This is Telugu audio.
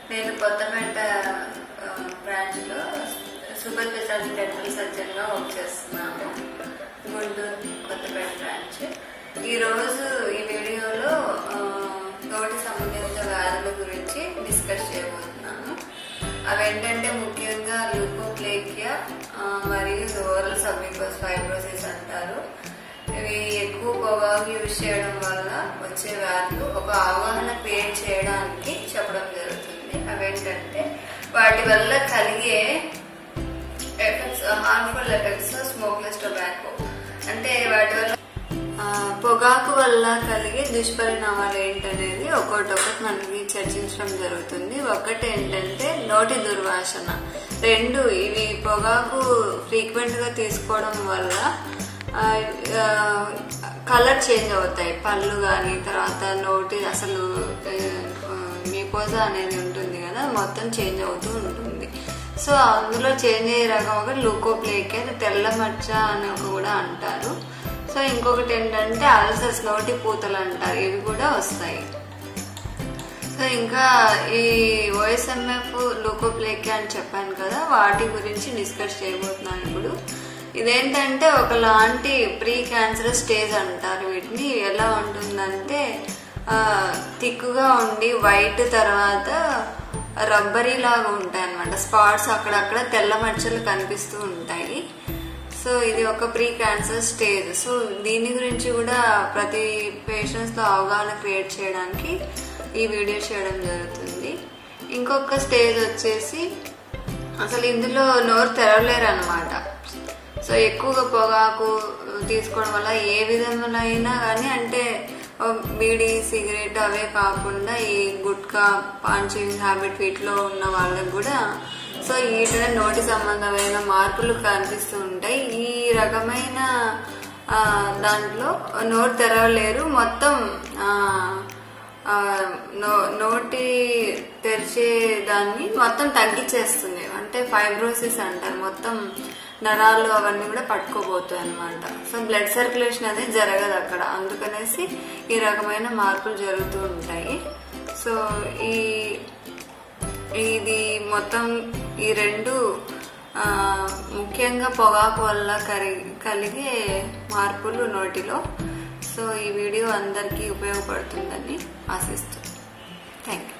నేను కొత్తపేట బ్రాంచ్లో సూపర్ స్పెషాలిటీ డెంటల్ సర్జన్గా వర్క్ చేస్తున్నాను గుంటూరు కొత్తపేట బ్రాంచ్ ఈరోజు ఈ వీడియోలో ఆ, నోటి సంబంధిత వ్యాధుల గురించి డిస్కస్ చేయబోతున్నాను అవేంటంటే ముఖ్యంగా ల్యూకోప్లేకియా మరియు ఓరల్ సబ్మికోస్ ఫైబ్రోసిస్ అంటారు ఇవి ఎక్కువ పొగాకు యూజ్ చేయడం వల్ల వచ్చే వ్యాధులు ఒక అవగాహన క్రియేట్ చేయడానికి చెప్పడం జరుగుతుంది అవేంటంటే వాటి వల్ల కలిగే effects harmful effects smokeless tobacco అంటే వాటి వల్ల ఆ, పొగాకు వల్ల కలిగే దుష్పరిణామాలు ఏంటనేది ఒక్కొక్కటి మనకి చర్చించడం జరుగుతుంది ఒకటి ఏంటంటే నోటి దుర్వాసన రెండు ఇవి పొగాకు ఫ్రీక్వెంట్ గా తీసుకోవడం వల్ల కలర్ చేంజ్ అవుతాయి పళ్ళు కానీ తర్వాత నోటి అసలు మీకోజా అనేది ఉంటుంది కదా మొత్తం చేంజ్ అవుతూ ఉంటుంది సో అందులో చేంజ్ అయ్యే రకం ఒకటి లూకోప్లేక్ అది తెల్ల మచ్చ అని ఒక కూడా అంటారు సో ఇంకొకటి ఏంటంటే అల్సర్స్ నోటి పూతలు అంటారు ఇవి కూడా వస్తాయి సో ఇంకా ఈ ఓఎస్ఎంఎఫ్ లూకోప్లేక్ అని చెప్పాను కదా వాటి గురించి డిస్కస్ చేయబోతున్నాను ఇప్పుడు ఇదేంటంటే ఒకలాంటి ప్రీ క్యాన్సర్ స్టేజ్ అంటారు వీటిని ఎలా ఉంటుందంటే థిక్గా ఉండి వైట్ తర్వాత రబ్బరీ లాగా ఉంటాయి అనమాట స్పాట్స్ అక్కడక్కడ తెల్ల మచ్చలు కనిపిస్తూ ఉంటాయి సో ఇది ఒక ప్రీ క్యాన్సర్ స్టేజ్ సో దీని గురించి కూడా ప్రతి పేషెంట్స్ లో అవగాహన క్రియేట్ చేయడానికి ఈ వీడియో చేయడం జరుగుతుంది ఇంకొక స్టేజ్ వచ్చేసి అసలు ఇందులో నోరు తెరవలేరు అనమాట సో ఎక్కువగా పొగాకు తీసుకోవడం వల్ల ఏ విధములైనా కానీ అంటే ఓ బీడీ సిగరెట్ అవే కాకుండా ఈ గుట్కా పాంచింగ్ హ్యాబిట్ వీటిలో ఉన్న వాళ్ళకి కూడా సో వీటిలో నోటి సంబంధమైన మార్పులు కనిపిస్తూ ఉంటాయి ఈ రకమైన ఆ, దాంట్లో నోరు తెరవలేరు మొత్తం ఆ, ఆ, నో- నోటి తెరిచే దాన్ని మొత్తం తగ్గించేస్తుంది అంటే ఫైబ్రోసిస్ అంటారు మొత్తం నరాలు అవన్నీ కూడా పట్టుకోబోతాయి అనమాట సో బ్లడ్ సర్క్యులేషన్ అనేది జరగదు అక్కడ అందుకనేసి ఈ రకమైన మార్పులు జరుగుతూ ఉంటాయి సో ఈ ఇది మొత్తం ఈ రెండు ఆ, ముఖ్యంగా పొగాకు వల్ల కరి కలిగే మార్పులు నోటిలో సో ఈ వీడియో అందరికీ ఉపయోగపడుతుందని ఆశిస్తున్నాను థ్యాంక్ యూ